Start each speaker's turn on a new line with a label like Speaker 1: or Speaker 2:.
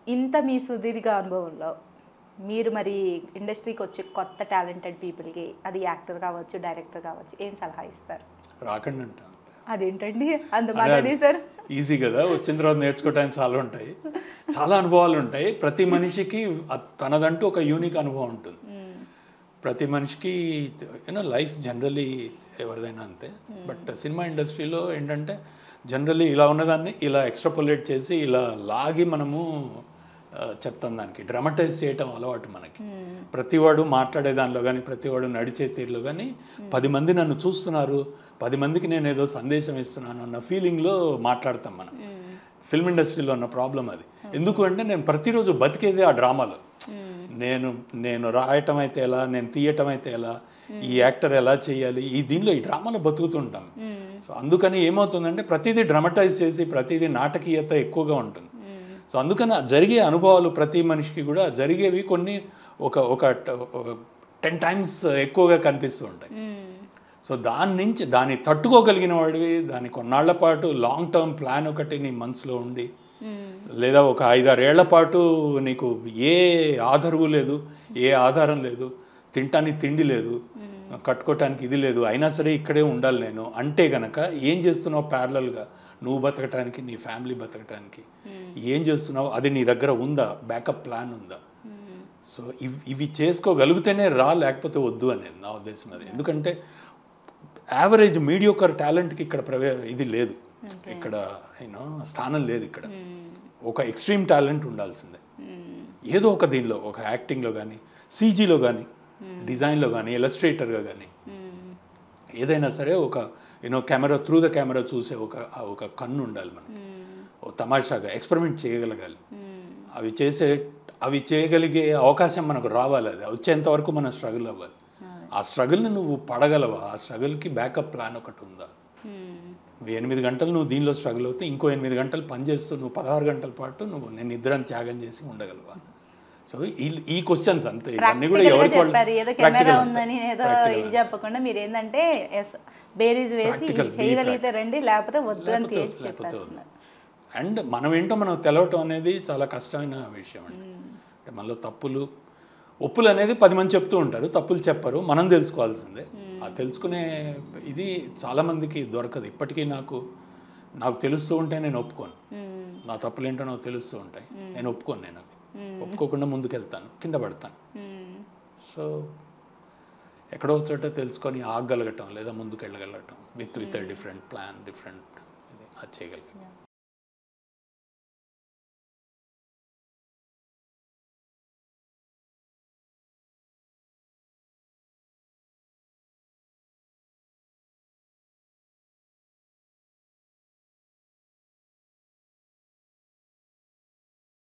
Speaker 1: ఇంత మీ సుదీర్ఘ అనుభవంలో మీరు మరి ఇండస్ట్రీకి వచ్చే కొత్త టాలెంటెడ్ పీపుల్కి అది యాక్టర్ కావచ్చు డైరెక్టర్ కావచ్చు ఏం సలహా ఇస్తారు
Speaker 2: రాకండి అంట
Speaker 1: అదేంటండి అంత మాట సార్
Speaker 2: ఈజీ కదా వచ్చిన తర్వాత నేర్చుకోవడానికి చాలా ఉంటాయి చాలా అనుభవాలు ఉంటాయి ప్రతి మనిషికి అ- తనదంటూ ఒక యూనిక్ అనుభవం ఉంటుంది ప్రతి మనిషికి యూనో లైఫ్ జనరలీ ఎవరిదైనా అంతే బట్ సినిమా ఇండస్ట్రీలో ఏంటంటే జనరల్లీ ఇలా ఉన్నదాన్ని ఇలా ఎక్స్ట్రాపులేట్ చేసి ఇలా లాగి మనము ఆ, చెప్తాం దానికి డ్రమటైజ్ చేయటం అలవాటు మనకి ప్రతివాడు మాట్లాడే దానిలో కానీ ప్రతివాడు నడిచే తీరులో కానీ పది మంది నన్ను చూస్తున్నారు పది మందికి నేను ఏదో సందేశం ఇస్తున్నాను అన్న ఫీలింగ్లో మాట్లాడతాం మనం ఫిల్మ్ ఇండస్ట్రీలో ఉన్న ప్రాబ్లం అది ఎందుకు అంటే నేను ప్రతిరోజు బతికేదే ఆ డ్రామాలో నేను నేను రాయటం అయితే ఎలా నేను తీయటం అయితే ఎలా ఈ యాక్టర్ ఎలా చేయాలి ఈ దీనిలో ఈ డ్రామాలో బతుకుతుంటాం సో అందుకని ఏమవుతుందంటే ప్రతిదీ డ్రమటైజ్ చేసి ప్రతిదీ నాటకీయత ఎక్కువగా ఉంటుంది సో అందుకని ఆ జరిగే అనుభవాలు ప్రతి మనిషికి కూడా జరిగేవి కొన్ని ఒక ఒక టెన్ టైమ్స్ ఎక్కువగా కనిపిస్తూ ఉంటాయి సో దాని నుంచి దాన్ని తట్టుకోగలిగిన వాడివి దాని కొన్నాళ్ల పాటు లాంగ్ టర్మ్ ప్లాన్ ఒకటి నీ మనసులో ఉండి లేదా ఒక ఐదారేళ్ల పాటు నీకు ఏ ఆధారవు లేదు ఏ ఆధారం లేదు తినటానికి తిండి లేదు కట్టుకోవటానికి ఇది లేదు అయినా సరే ఇక్కడే ఉండాలి నేను అంటే గనక ఏం చేస్తున్నావు ప్యారలల్గా నువ్వు బతకటానికి నీ ఫ్యామిలీ బతకటానికి ఏం చేస్తున్నావు అది నీ దగ్గర ఉందా బ్యాకప్ ప్లాన్ ఉందా సో ఇవి ఇవి చేసుకోగలిగితేనే రా లేకపోతే వద్దు అనేది నా ఉద్దేశం అది ఎందుకంటే యావరేజ్ మీడియోకర్ టాలెంట్కి ఇక్కడ ప్రవే ఇది లేదు ఇక్కడ యూనో స్థానం లేదు ఇక్కడ ఒక ఎక్స్ట్రీమ్ టాలెంట్ ఉండాల్సిందే ఏదో ఒక దీనిలో ఒక యాక్టింగ్లో కానీ సీజీలో కానీ డిజైన్లో కానీ ఎలస్ట్రేటర్గా కానీ ఏదైనా సరే ఒక you know camera through the camera చూసే ఒక ఆ ఒక కన్ను ఉండాలి మనకి ఓ తమాషాగా ఎక్స్పెరిమెంట్ చేయగలగాలి అవి చేసే అవి చేయగలిగే అవకాశం మనకు రావాలి అది వచ్చేంత వరకు మనం స్ట్రగుల్ అవ్వాలి ఆ స్ట్రగుల్ని నువ్వు పడగలవా ఆ స్ట్రగుల్కి బ్యాకప్ ప్లాన్ ఒకటి ఉందా నువ్వు ఎనిమిది గంటలు నువ్వు దీనిలో స్ట్రగుల్ అవుతే ఇంకో ఎనిమిది గంటలు పనిచేస్తూ నువ్వు పదహారు గంటల పాటు నువ్వు నేను నిద్రని త్యాగం చేసి ఉండగలవా సో ఈ ఈ క్వశ్చన్స్ అంతే ఇవన్నీ కూడా
Speaker 1: Practical గా
Speaker 2: ఎవరికి వాళ్ళు
Speaker 1: చెప్పారు ఏదో
Speaker 2: practical
Speaker 1: కెమెరా
Speaker 2: అంతే.
Speaker 1: ఉందని ఏదో
Speaker 2: Practical
Speaker 1: ఇది చెప్పకుండా మీరు ఏంటంటే ఎస్ బేరీజ్ వేసి
Speaker 2: Practical,
Speaker 1: ఇది
Speaker 2: be
Speaker 1: చేయగలిగితే రండి లేకపోతే వద్దు అని
Speaker 2: లేకపోతే
Speaker 1: తేల్చి
Speaker 2: లేకపోతే
Speaker 1: చెప్పేస్తున్నారు
Speaker 2: అండ్ మనం ఏంటో మనం తెలవటం అనేది చాలా కష్టమైన విషయం అండి అంటే మనలో తప్పులు ఒప్పులు అనేది పది మంది చెప్తూ ఉంటారు తప్పులు చెప్పరు మనం తెలుసుకోవాల్సిందే ఆ తెలుసుకునే ఇది చాలామందికి దొరకదు ఇప్పటికీ నాకు నాకు తెలుస్తూ ఉంటే నేను ఒప్పుకోను నా తప్పులు ఏంటో నాకు తెలుస్తూ ఉంటాయి నేను ఒప్పుకోను నేను అవి ఒప్పుకోకుండా ముందుకెళ్తాను కింద పడతాను సో ఎక్కడో ఒక చోట తెలుసుకొని ఆగగలగటం లేదా ముందుకు వెళ్ళగలగటం with with different plan different ఇది అది చేయగలిగాం